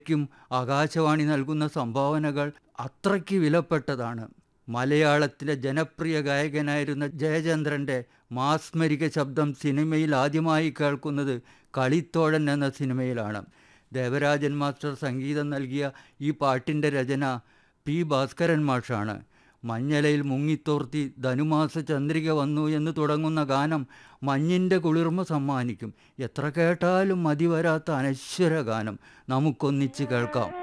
ക്കും ആകാശവാണി നൽകുന്ന സംഭാവനകൾ അത്രയ്ക്ക് വിലപ്പെട്ടതാണ് മലയാളത്തിലെ ജനപ്രിയ ഗായകനായിരുന്ന ജയചന്ദ്രൻ്റെ മാസ്മരിക ശബ്ദം സിനിമയിൽ ആദ്യമായി കേൾക്കുന്നത് കളിത്തോഴൻ എന്ന സിനിമയിലാണ് ദേവരാജൻ മാസ്റ്റർ സംഗീതം നൽകിയ ഈ പാട്ടിൻ്റെ രചന പി ഭാസ്കരൻ മാഷാണ് മഞ്ഞലയിൽ മുങ്ങിത്തോർത്തി ധനുമാസ ചന്ദ്രിക വന്നു എന്ന് തുടങ്ങുന്ന ഗാനം മഞ്ഞിൻ്റെ കുളിർമ സമ്മാനിക്കും എത്ര കേട്ടാലും മതി വരാത്ത അനശ്വര ഗാനം നമുക്കൊന്നിച്ച് കേൾക്കാം